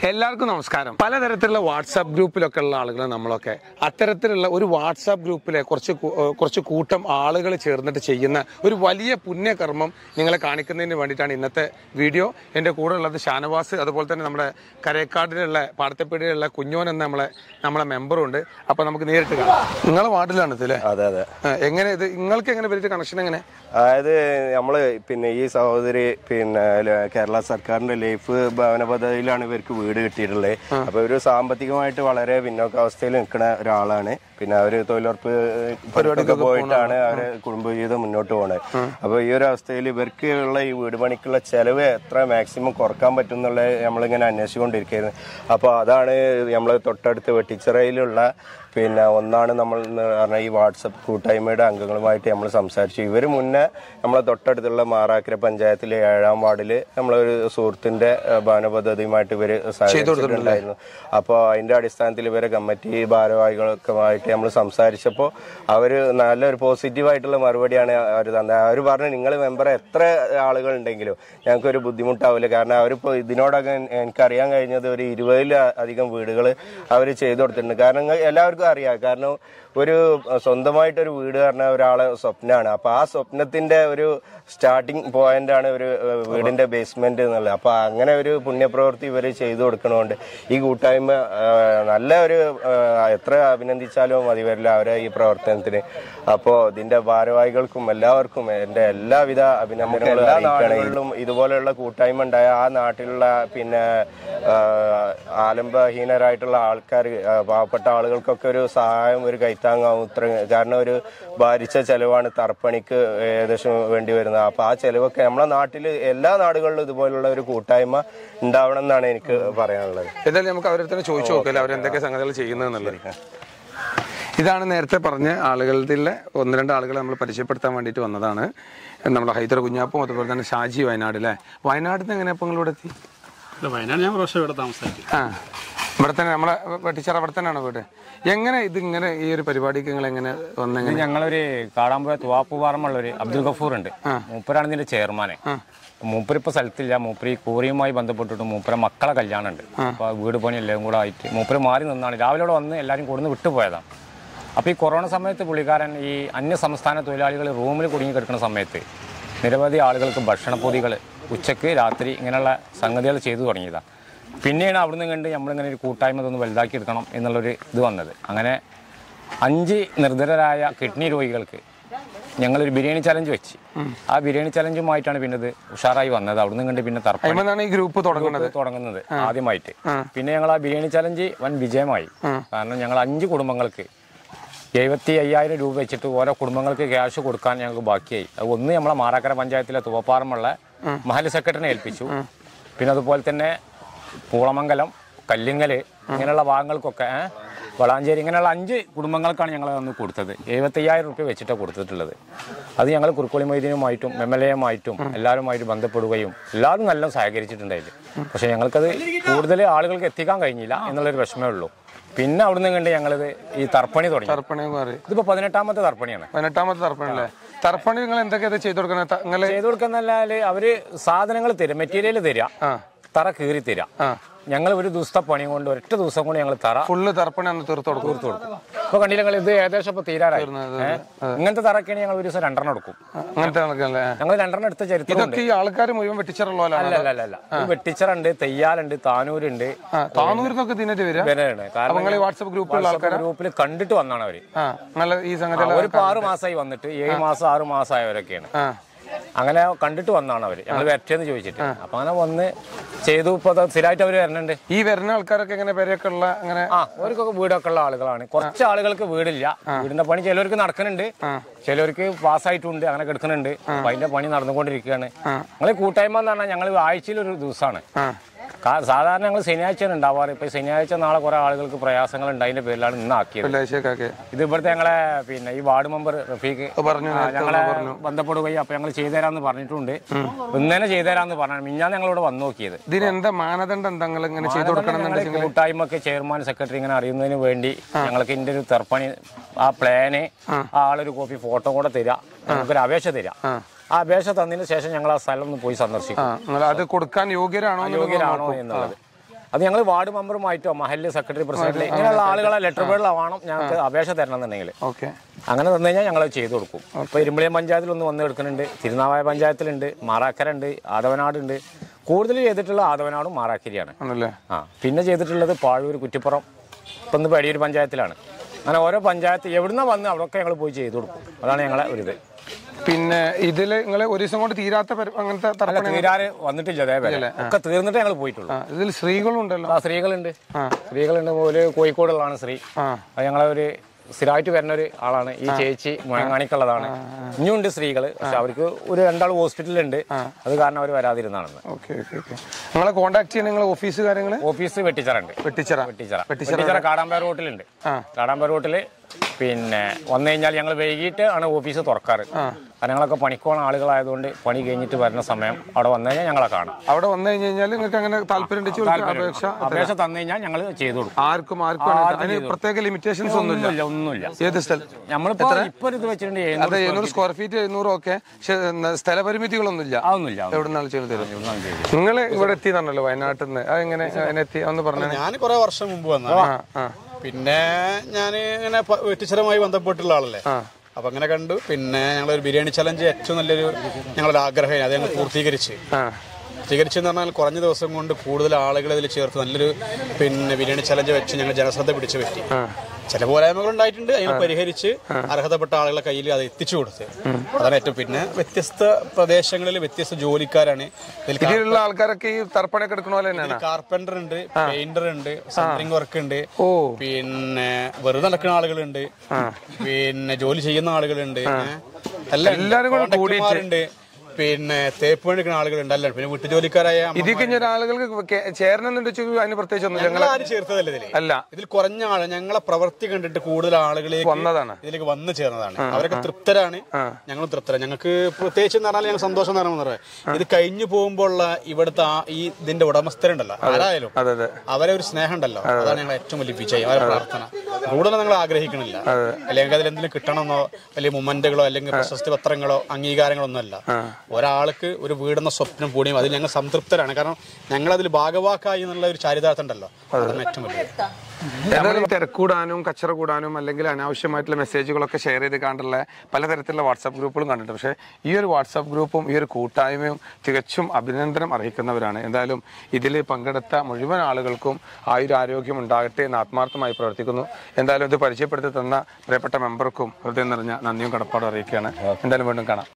എല്ലാവർക്കും നമസ്കാരം പലതരത്തിലുള്ള വാട്സാപ്പ് ഗ്രൂപ്പിലൊക്കെ ഉള്ള ആളുകൾ നമ്മളൊക്കെ അത്തരത്തിലുള്ള ഒരു വാട്സാപ്പ് ഗ്രൂപ്പിലെ കുറച്ച് കൂ- ഏഹ് കുറച്ച് കൂട്ടം ആളുകൾ ചേർന്നിട്ട് ചെയ്യുന്ന ഒരു വലിയ പുണ്യകർമ്മം നിങ്ങളെ കാണിക്കുന്നതിന് വേണ്ടിയിട്ടാണ് ഇന്നത്തെ വീഡിയോ എൻ്റെ കൂടെ ഉള്ളത് ഷാനവാസ് അതുപോലെ തന്നെ നമ്മുടെ കരേക്കാടിലുള്ള പാടത്തപ്പേടിയിലുള്ള കുഞ്ഞോൻ എന്ന നമ്മളെ നമ്മളെ മെമ്പറും ഉണ്ട് അപ്പൊ നമുക്ക് നേരിട്ട് കാണാം നിങ്ങളെ വാർഡിലാണ് ഇത് അല്ലേ അതെ അതെ ആ, എങ്ങനെ ഇത് നിങ്ങൾക്ക് എങ്ങനെ വലിയ കണക്ഷൻ എങ്ങനെ അതായത് നമ്മള് പിന്നെ ഈ സഹോദരി പിന്നെ ല- കേരള സർക്കാരിന്റെ ലൈഫ് ഭവന പദ്ധതിയിലാണ് ഇവർക്ക് വീട് കിട്ടിയിട്ടുള്ളത് അപ്പൊ ഇവര് സാമ്പത്തികമായിട്ട് വളരെ പിന്നോക്കാവസ്ഥയിൽ നിൽക്കുന്ന ഒരാളാണ് പിന്നെ അവര് തൊഴിലുറപ്പ് പരിപാടിക്കൊക്കെ പോയിട്ടാണ് അവരെ കുടുംബജീവിതം മുന്നോട്ട് പോണത് അപ്പൊ ഈ ഒരു അവസ്ഥയിൽ ഇവർക്ക് ഉള്ള ഈ വീട് പണിക്കുള്ള ചെലവ് എത്ര മാക്സിമം കുറക്കാൻ പറ്റും എന്നുള്ളത് നമ്മളിങ്ങനെ അന്വേഷിച്ചുകൊണ്ടിരിക്കുകയായിരുന്നു അപ്പൊ അതാണ് നമ്മൾ തൊട്ടടുത്ത് വെട്ടിച്ചിറയിലുള്ള പിന്നെ ഒന്നാണ് നമ്മൾ എന്ന് പറഞ്ഞ ഈ വാട്സപ്പ് കൂട്ടായ്മയുടെ അംഗങ്ങളുമായിട്ട് നമ്മൾ സംസാരിച്ചു ഇവർ മുന്നേ നമ്മളെ തൊട്ടടുത്തുള്ള മാറാക്കര പഞ്ചായത്തിലെ ഏഴാം വാർഡില് നമ്മളൊരു സുഹൃത്തിന്റെ ഏഹ്, ഭവന പദ്ധതിയുമായിട്ട് ഇവര് സഹകരിച്ചിട്ടുണ്ടായിരുന്നു അപ്പോൾ അതിന്റെ അടിസ്ഥാനത്തിൽ ഇവരെ കമ്മിറ്റി ഭാരവാഹികളൊക്കെ ആയിട്ട് നമ്മൾ സംസാരിച്ചപ്പോൾ അവര് നല്ലൊരു പോസിറ്റീവായിട്ടുള്ള മറുപടിയാണ് അവർ തന്നത് അവർ പറഞ്ഞു നിങ്ങൾ മെമ്പർ എത്ര ആളുകൾ ഉണ്ടെങ്കിലും ഞങ്ങൾക്ക് ഒരു ബുദ്ധിമുട്ടാവില്ല കാരണം അവരിപ്പോൾ ഇതിനോടൊക്കെ എനിക്കറിയാൻ കഴിഞ്ഞത് ഒരു ഇരുപതിൽ അധികം വീടുകൾ അവർ ചെയ്തു കൊടുത്തിട്ടുണ്ട് കാരണം ഇങ്ങ- എല്ലാവർക്കും അറിയാം കാരണം ഒരു സ്വന്തമായിട്ടൊരു വീട് പറഞ്ഞ ഒരാളെ സ്വപ്നമാണ് അപ്പൊ ആ സ്വപ്നത്തിന്റെ ഒരു സ്റ്റാർട്ടിങ് പോയിന്റ് ആണ് ഒരു ഏഹ്, വീടിന്റെ ബേസ്മെന്റ് എന്നുള്ളത് അപ്പൊ അങ്ങനെ ഒരു പുണ്യപ്രവൃത്തി ഇവർ ചെയ്തു കൊടുക്കണോണ്ട് ഈ കൂട്ടായ്മ ഏഹ്, നല്ല ഒരു ഏഹ്, എത്ര അഭിനന്ദിച്ചാലും മതി വരില്ല അവരെ ഈ പ്രവർത്തനത്തിന് അപ്പോ ഇതിന്റെ ഭാരവാഹികൾക്കും എല്ലാവർക്കും എന്റെ എല്ലാവിധ അഭിനന്ദനങ്ങളും എല്ലാ നാടുകളിലും ഇതുപോലെയുള്ള കൂട്ടായ്മ ഉണ്ടായ ആ നാട്ടിലുള്ള പിന്നെ ആഹ്, ആലംബഹീനരായിട്ടുള്ള ആൾക്കാർ പാവപ്പെട്ട ആളുകൾക്കൊക്കെ ഒരു സഹായം ഒരു കൈത്താങ്ങാവും ഇത്ര കാരണം ഒരു ഭാരിച്ച ചെലവാണ് തറപ്പണിക്ക് ഏകദേശം വേണ്ടി വരുന്നത് അപ്പൊ ആ ചെലവൊക്കെ നമ്മളെ നാട്ടിൽ എല്ലാ നാടുകളിലും ഇതുപോലുള്ള ഒരു കൂട്ടായ്മ ഉണ്ടാവണം എന്നാണ് എനിക്ക് പറയാനുള്ളത് എന്തായാലും നമുക്ക് അവരുടെ തന്നെ ചോദിച്ചു നോക്കല്ലേ അവരെന്തൊക്കെ സംഗതികൾ ചെയ്യുന്നതെന്നുള്ളത് ഇതാണ് നേരത്തെ പറഞ്ഞ ആളുകളുടെ ഒന്ന് രണ്ട് ആളുകളെ നമ്മൾ പരിചയപ്പെടുത്താൻ വേണ്ടിയിട്ട് വന്നതാണ് നമ്മുടെ ഹൈദർ കുഞ്ഞാപ്പും അതുപോലെ തന്നെ ഷാജി വയനാട് അല്ലേ വയനാട്ടിൽ നിന്ന് എങ്ങനെ ഇപ്പോൾ ഇവിടെ എത്തി ഇല്ല, വയനാട് ഞാൻ പ്രാവശ്യം ഇവിടെ താമസിച്ചു ആ ഇവിടെ തന്നെ നമ്മളെ വെട്ടിച്ചറ അവിടെ തന്നെയാണോ വീട് എങ്ങനെ ഇത് ഇങ്ങനെ ഈ ഒരു പരിപാടിക്ക് നിങ്ങൾ എങ്ങനെ വന്നെങ്ങനെ ഇത് ഞങ്ങളൊരു കാടാമ്പുഴ തുവാപ്പുപാറമുള്ള ഒരു അബ്ദുൽ ഗഫൂർ ഉണ്ട് മൂപ്പരാണ് ഇതിന്റെ ചെയർമാനെ മൂപ്പര് ഇപ്പൊ സ്ഥലത്തില്ല മൂപ്പര് ഈ കോറിയുമായി ബന്ധപ്പെട്ടിട്ട് മൂപ്പര മക്കളെ കല്യാണം ഉണ്ട് അപ്പൊ ആ വീട് പണി എല്ലാം കൂടെ ആയിട്ട് മൂപ്പര് മാറി നിന്നാണ് രാവിലെ ഇവിടെ വന്ന് എല്ലാവരും കൊടുന്ന് വിട്ടുപോയതാണ് അപ്പൊ ഈ കൊറോണ സമയത്ത് പുള്ളിക്കാരൻ ഈ അന്യ സംസ്ഥാന തൊഴിലാളികൾ റൂമിൽ കുടുങ്ങി കിടക്കുന്ന സമയത്ത് നിരവധി ആളുകൾക്ക് ഭക്ഷണപ്പൊതികൾ ഉച്ചക്ക് രാത്രി ഇങ്ങനെയുള്ള സംഗതികൾ ചെയ്തു തുടങ്ങിയതാണ് പിന്നെയാണ് അവിടുന്ന് കണ്ട് നമ്മളിങ്ങനെ ഒരു കൂട്ടായ്മ ഇതൊന്ന് വലുതാക്കി എടുക്കണം എന്നുള്ളൊരു ഇത് വന്നത് അങ്ങനെ അഞ്ച് നിർധരരായ കിഡ്നി രോഗികൾക്ക് ഞങ്ങളൊരു ബിരിയാണി ചലഞ്ച് വെച്ച് ആ ബിരിയാണി ചലഞ്ചുമായിട്ടാണ് പിന്നെ ഇത് ഉഷാറായി വന്നത് അവിടുന്ന് കണ്ട് പിന്നെ തർപ്പണി അതിമെന്നാണ് ഈ ഗ്രൂപ്പ് തുടങ്ങുന്നത് തുടങ്ങുന്നത് ആദ്യമായിട്ട് പിന്നെ ഞങ്ങൾ ആ ബിരിയാണി ചലഞ്ച് വൻ വിജയമായി കാരണം ഞങ്ങൾ അഞ്ച് കുടുംബങ്ങൾക്ക് എഴുപത്തി അയ്യായിരം രൂപ വെച്ചിട്ട് ഓരോ കുടുംബങ്ങൾക്ക് ക്യാഷ് കൊടുക്കാൻ ഞങ്ങൾക്ക് ബാക്കിയായി അത് ഒന്ന് നമ്മളെ മാറാക്കര പഞ്ചായത്തിലെ തുവപ്പാറമുള്ള മഹൽ സെക്രട്ടറിനെ ഏൽപ്പിച്ചു പിന്നെ അതുപോലെ തന്നെ പൂളമംഗലം കല്ലിങ്ങല് ഇങ്ങനെയുള്ള ഭാഗങ്ങൾക്കൊക്കെ ഏ, വളാഞ്ചേരി ഇങ്ങനെയുള്ള അഞ്ച് കുടുംബങ്ങൾക്കാണ് ഞങ്ങൾ അന്ന് കൊടുത്തത് എഴുപത്തയ്യായിരം റുപ്യ വെച്ചിട്ടാണ് കൊടുത്തിട്ടുള്ളത് അത് ഞങ്ങൾ കുറുക്കോളി മൊയ്തീനുമായിട്ടും എം എൽ എയുമായിട്ടും എല്ലാവരുമായിട്ട് ബന്ധപ്പെടുകയും എല്ലാവരും നല്ല സഹകരിച്ചിട്ടുണ്ടായില്ല പക്ഷെ ഞങ്ങൾക്കത് കൂടുതൽ ആളുകൾക്ക് എത്തിക്കാൻ കഴിഞ്ഞില്ല എന്നുള്ളൊരു വിഷമേ ഉള്ളൂ പിന്നെ അവിടുന്ന് കണ്ട് ഞങ്ങളിത് ഈ തർപ്പണി തുടങ്ങി തർപ്പണി എന്ന് പറയും ഇതിപ്പോ പതിനെട്ടാമത്തെ തർപ്പണിയാണ് പതിനെട്ടാമത്തെ തർപ്പണി അല്ലേ തർപ്പണി നിങ്ങൾ എന്തൊക്കെയാ ചെയ്തു കൊടുക്കുന്നത് നിങ്ങൾ ചെയ്തു കൊടുക്കുന്നാല് അവര് സാധനങ്ങൾ തരും മെറ്റീരിയൽ തരിക തറ കീറി തരിക ഞങ്ങൾ ഒരു ദിവസത്തെ പണി കൊണ്ട് ഒറ്റ ദിവസം കൊണ്ട് ഞങ്ങൾ തറ ഫുള്ള് തർപ്പണി അന്ന് തീർത്ത് കൊടുക്കും തീർത്തു കൊടുക്കും ഇപ്പൊ കണ്ടില്ല ഞങ്ങൾ ഇത് ഏകദേശം ഇപ്പൊ തീരാറായി ഏ? ഇങ്ങനത്തെ തറക്കാണ് ഞങ്ങൾ ഒരു ദിവസം രണ്ടെണ്ണം എടുക്കും അങ്ങനത്തെ കണക്കല്ലേ ഞങ്ങൾ രണ്ടെണ്ണം എടുത്ത ചരിത്രമുണ്ട് ഇതൊക്കെ ഈ ആൾക്കാർ മുഴുവൻ വെട്ടിച്ചറുള്ളതാണ് അല്ല അല്ല അല്ല അല്ല വെട്ടിച്ചറുണ്ട് തെയ്യാലുണ്ട് താനൂരുണ്ട് താനൂരിന്നൊക്കെ തിന്നിട്ട് വരിക വരെയാണ് അപ്പൊ നിങ്ങൾ ഈ വാട്സപ്പ് ഗ്രൂപ്പിലുള്ള ആൾക്കാർ ഗ്രൂപ്പിൽ കണ്ടിട്ട് വന്നാണ് അവര് ആ നല്ല ഈ സംഗതി അവരിപ്പോ ആറ് മാസമായി വന്നിട്ട് ഏഴ് മാസം ആറ് മാസമായവരൊക്കെയാണ് ആ അങ്ങനെ കണ്ടിട്ട് വന്നാണ് അവര് ഞങ്ങൾ വരട്ടെന്ന് ചോദിച്ചിട്ട് അപ്പൊ അങ്ങനെ വന്ന് ചെയ്തു ഇപ്പൊ ദാ സ്ഥിരമായിട്ട് അവര് വരണുണ്ട് ഈ വരുന്ന ആൾക്കാരൊക്കെ എങ്ങനെ പേരൊക്കെ ഉള്ള അങ്ങനെ ആ അവർക്കൊക്കെ വീടൊക്കെ ഉള്ള ആളുകളാണ് കുറച്ച് ആളുകൾക്ക് വീടില്ല വീടിന്റെ പണി ചിലവർക്ക് നടക്കുന്നുണ്ട് ചിലവർക്ക് പാസ്സായിട്ടുണ്ട് അങ്ങനെ കിടക്കുന്നുണ്ട് അപ്പൊ അതിന്റെ പണി നടന്നുകൊണ്ടിരിക്കുകയാണ് ഞങ്ങൾ കൂട്ടായ്മ എന്ന് പറഞ്ഞാൽ ഞങ്ങൾ ആഴ്ചയിൽ ഒരു ദിവസമാണ് കാ- സാധാരണ ഞങ്ങൾ ശനിയാഴ്ചയാണ് ഉണ്ടാവാറ് ഇപ്പൊ ശനിയാഴ്ച നാളെ കുറെ ആളുകൾക്ക് പ്രയാസങ്ങൾ ഉണ്ട് അതിന്റെ പേരിലാണ് ഇന്ന് ആക്കിയത് വെള്ളിയാഴ്ചയൊക്കെ ഇത് ഇവിടുത്തെ ഞങ്ങളെ പിന്നെ ഈ വാർഡ് മെമ്പർ റഫീഖ് പറഞ്ഞു ആ, ഞങ്ങളെ ബന്ധപ്പെടുകയും അപ്പൊ ഞങ്ങൾ ചെയ്തുതരാന്ന് പറഞ്ഞിട്ടുണ്ട് ഇന്ന് തന്നെ ചെയ്തുതരാന്ന് പറഞ്ഞു മിഞ്ഞാന്ന് ഞങ്ങളിവിടെ വന്നു നോക്കിയത് ഇതിന് എന്താ മാനദണ്ഡം എന്താ നിങ്ങൾ ഇങ്ങനെ ചെയ്തു കൊടുക്കണം ഞങ്ങള് കൂട്ടായ്മക്ക് ചെയർമാൻ സെക്രട്ടറി ഇങ്ങനെ അറിയുന്നതിന് വേണ്ടി ഞങ്ങൾക്ക് ഇതിന്റെ ഒരു തെർപ്പണി ആ പ്ലാന് ആ ആളൊരു കോപ്പി ഫോട്ടോ കൂടെ തരിക നമുക്കൊരു അപേക്ഷ തരിക ആ അപേക്ഷ തന്നതിന് ശേഷം ഞങ്ങൾ ആ സ്ഥലം ഒന്ന് പോയി സന്ദർശിക്കും ആ നിങ്ങൾ അത് കൊടുക്കാൻ യോഗ്യരാണോ എന്നുള്ളത് യോഗ്യരാണോ നോക്കും. എന്നുള്ളത് അത് ഞങ്ങൾ വാർഡ് മെമ്പറുമായിട്ടോ മഹല്ല് സെക്രട്ടറി പ്രസിഡന്റ് ഇങ്ങനെയുള്ള ആളുകളെ ലെറ്റർ പേഡിലാവണം ഞങ്ങൾക്ക് അപേക്ഷ തരണം എന്നുണ്ടെങ്കിൽ ഓക്കെ അങ്ങനെ തന്നു കഴിഞ്ഞാൽ ഞങ്ങൾ ചെയ്തു കൊടുക്കും ഇപ്പോൾ ഇരുമ്പളിയം പഞ്ചായത്തിൽ ഒന്ന് വന്ന് എടുക്കുന്നുണ്ട് തിരുനാവായ പഞ്ചായത്തിലുണ്ട് മാറാക്കര ഉണ്ട് ആദവനാട് ഉണ്ട് കൂടുതൽ ചെയ്തിട്ടുള്ള ആദവനാടും മാറാക്കരിയാണ് ആണല്ലേ ആ പിന്നെ ചെയ്തിട്ടുള്ളത് പാഴൂർ കുറ്റിപ്പുറം ഇപ്പം ഇന്ന് പടിയൂർ പഞ്ചായത്തിലാണ് അങ്ങനെ ഓരോ പഞ്ചായത്ത് എവിടുന്ന വന്ന് അവിടെയൊക്കെ ഞങ്ങൾ പോയി ചെയ്തു കൊടുക്കും അതാണ് ഞങ്ങളെ ഒരു ഇത് പിന്നെ ഇതില് നിങ്ങൾ ഒരു ദിവസം കൊണ്ട് തീരാത്ത പരി- അങ്ങനത്തെ അല്ല തർപ്പണ തീരാറ് വന്നിട്ടില്ല അതേപോലെ ഒക്കെ തീർന്നിട്ട് ഞങ്ങൾ പോയിട്ടുള്ളൂ ആ, ഇതിൽ സ്ത്രീകളും ഉണ്ടല്ലോ ആ സ്ത്രീകളുണ്ട് സ്ത്രീകളുണ്ട് ഒരു കോഴിക്കോടുള്ളതാണ് സ്ത്രീ ആ. അത് ഞങ്ങളെ ഒരു സ്ഥിരമായിട്ട് വരുന്ന ഒരു ആളാണ് ഈ ചേച്ചി മുഴങ്ങാണിക്കുള്ളതാണ് ഇനിയുണ്ട് സ്ത്രീകൾ പക്ഷെ അവർക്ക് ഒരു രണ്ടാൾ ഹോസ്പിറ്റലുണ്ട് അത് കാരണം അവർ വരാതിരുന്നാണെന്ന് ഓക്കെ ഓക്കെ ഓക്കെ നിങ്ങളെ കോൺടാക്ട് ചെയ്യാൻ നിങ്ങൾ ഓഫീസ് കാര്യങ്ങള് ഓഫീസ് വെട്ടിച്ചറുണ്ട് വെട്ടിച്ചറ വെട്ടിച്ചറ വെട്ടിച്ചിറ വെട്ടിച്ചിറ കാടാമ്പേ റോട്ടിലുണ്ട് ആ. കാടാമ്പേ റോട്ടില് പിന്നെ വന്നു കഴിഞ്ഞാൽ ഞങ്ങൾ വൈകിട്ട് ആണ് ഓഫീസ് തുറക്കാറ് കാരണം ഞങ്ങളൊക്കെ പണിക്കോണ ആളുകളായതുകൊണ്ട് പണി കഴിഞ്ഞിട്ട് വരുന്ന സമയം അവിടെ വന്നു കഴിഞ്ഞാൽ ഞങ്ങളെ കാണാം അവിടെ വന്നു കഴിഞ്ഞ് കഴിഞ്ഞാൽ നിങ്ങൾക്ക് അങ്ങനെ താല്പര്യം ഉണ്ടെങ്കിൽ വിളിക്കുക. അപേക്ഷ അപേക്ഷ തന്നു കഴിഞ്ഞാൽ ഞങ്ങൾ ചെയ്തു കൊടുക്കും ആർക്കും ആർക്കും വേണം. അതിന് പ്രത്യേക ലിമിറ്റേഷൻസ് ഒന്നുമില്ല ഒന്നുമില്ല ഒന്നുമില്ല ഏത് സ്ഥലം നമ്മളിപ്പോ ഇപ്പൊ ഒരു ഇത് വെച്ചിട്ടുണ്ട് അതെ എഴുന്നൂറ് എഴുന്നൂറ് സ്ക്വയർ ഫീറ്റ് എഴുന്നൂറും ഒക്കെ പക്ഷെ ന- സ്ഥലപരിമിതികളൊന്നുമില്ല അതൊന്നുമില്ല എവിടെ നിന്നാണ് ചെയ്തു തരും നിങ്ങൾ ഇവിടെ എത്തിയതാണല്ലോ വയനാട്ടിൽ നിന്ന് അതെങ്ങനെ അതിനെത്തി ഒന്ന് പറഞ്ഞു ഞാൻ കുറെ വർഷം മുമ്പ് വന്ന ആ ആ പിന്നെ ഞാൻ ഇങ്ങനെ പ- വെട്ടിച്ചിറമായി ബന്ധപ്പെട്ടുള്ള ആളല്ലേ അപ്പൊ അങ്ങനെ കണ്ടു പിന്നെ ഞങ്ങളൊരു ബിരിയാണി ചലഞ്ച് ഏറ്റവും നല്ലൊരു ഞങ്ങളുടെ ആഗ്രഹം അത് ഞങ്ങൾ പൂർത്തീകരിച്ച് ആ പൂർത്തീകരിച്ചെന്ന് പറഞ്ഞാൽ കുറഞ്ഞ ദിവസം കൊണ്ട് കൂടുതൽ ആളുകൾ ഇതിൽ ചേർത്ത് നല്ലൊരു പിന്നെ ബിരിയാണി ചലഞ്ച് വെച്ച് ഞങ്ങൾ ജനശ്രദ്ധ പിടിച്ചു പറ്റി ചില പോരായ്മകൾ ഉണ്ടായിട്ടുണ്ട് അതിനെ പരിഹരിച്ച് അർഹതപ്പെട്ട ആളുകളെ കയ്യിൽ അത് എത്തിച്ചു കൊടുത്ത് അതാണ് ഏറ്റവും പിന്നെ വ്യത്യസ്ത പ്രദേശങ്ങളിൽ വ്യത്യസ്ത ജോലിക്കാരാണ് ഇതിൽ ഇതിലുള്ള ആൾക്കാരൊക്കെ ഈ തർപ്പണയൊക്കെ എടുക്കണ പോലെ തന്നെയാണ് കാർപ്പന്റർ ഉണ്ട് പെയിന്റർ ഉണ്ട് സെന്ററിംഗ് വർക്ക് ഉണ്ട് ഓ. പിന്നെ വെറുതെ നടക്കുന്ന ആളുകളുണ്ട് പിന്നെ ജോലി ചെയ്യുന്ന ആളുകളുണ്ട് ഏ? എല്ലാം ഉണ്ട്. എല്ലാവരും കൂടെ കോൺട്രാക്ടർമാരുണ്ട്. പിന്നെ തേപ്പ് പണിക്കുന്ന ആളുകളുണ്ട് അല്ല പിന്നെ വീട്ടുജോലിക്കാരായ അമ്മ- ഇതിൽ കഴിഞ്ഞ ഒരാളുകൾക്ക് കേ- ചേരണമെന്ന് വെച്ചാൽ അതിന് പ്രത്യേകിച്ച് ഒന്നുമില്ല ഞങ്ങൾ ആരും ചേർത്തതല്ല ഇതില് അല്ല ഇതിൽ കുറഞ്ഞ ആള് ഞങ്ങളെ പ്രവൃത്തി കണ്ടിട്ട് കൂടുതൽ ആളുകളിലേക്ക് വന്നതാണ്. ഇതിലേക്ക് വന്നു ചേർന്നതാണ് അവരൊക്കെ തൃപ്തരാണ് ഞങ്ങളും തൃപ്തരാണ് ഞങ്ങൾക്ക് പ്രത്യേകിച്ച് എന്ന് പറഞ്ഞാൽ ഞങ്ങൾ സന്തോഷം എന്ന് പറയുന്നത് പറയാം ഇത് കഴിഞ്ഞു പോകുമ്പോൾ ഉള്ള ഇവിടുത്തെ ആ ഈ ഇതിന്റെ ഉടമസ്ഥരുണ്ടല്ലോ ആരായാലും അതെ അതെ അവരെ ഒരു സ്നേഹം ഉണ്ടല്ലോ അതാണ് ഞങ്ങൾ ഏറ്റവും വലിയ വിജയം അവരെ പ്രാർത്ഥന കൂടുതൽ ഞങ്ങൾ ആഗ്രഹിക്കണില്ല അല്ലെങ്കിൽ അതിൽ എന്തെങ്കിലും കിട്ടണമെന്നോ അല്ലെങ്കിൽ മൊമെന്റുകളോ അല്ലെങ്കിൽ പ്രശസ്തി പത്രങ്ങളോ അംഗീകാരങ്ങളോ ഒന്നും അല്ല ഒരാൾക്ക് ഒരു വീടെന്ന സ്വപ്നം പൂടിയും അതിൽ ഞങ്ങൾ സംതൃപ്തരാണ് കാരണം ഞങ്ങൾ അതിൽ ഭാഗവാക്കായി എന്നുള്ള ഒരു ചാരിതാർത്ഥം ഉണ്ടല്ലോ അതാണ് ഏറ്റവും വലിയ എന്തായാലും തിരക്കൂടാനും കച്ചറ കൂടാനും അല്ലെങ്കിൽ അനാവശ്യമായിട്ടുള്ള മെസ്സേജുകളൊക്കെ ഷെയർ ചെയ്ത് കണ്ടുള്ള പലതരത്തിലുള്ള വാട്സാപ്പ് ഗ്രൂപ്പുകളും കണ്ടിട്ടുണ്ട് പക്ഷേ ഈ ഒരു വാട്സാപ്പ് ഗ്രൂപ്പും ഈ ഒരു കൂട്ടായ്മയും തികച്ചും അഭിനന്ദനം അർഹിക്കുന്നവരാണ് എന്തായാലും ഇതിൽ പങ്കെടുത്ത മുഴുവൻ ആളുകൾക്കും ആയുരാരോഗ്യം ഉണ്ടാകട്ടെ എന്ന് ആത്മാർത്ഥമായി പ്രവർത്തിക്കുന്നു എന്തായാലും ഇത് പരിചയപ്പെടുത്തി തന്ന പ്രിയപ്പെട്ട മെമ്പർക്കും ഹൃദയം നിറഞ്ഞ നന്ദിയും കടപ്പാടും അറിയിക്കുകയാണ് എന്തായാലും വീണ്ടും കാണാം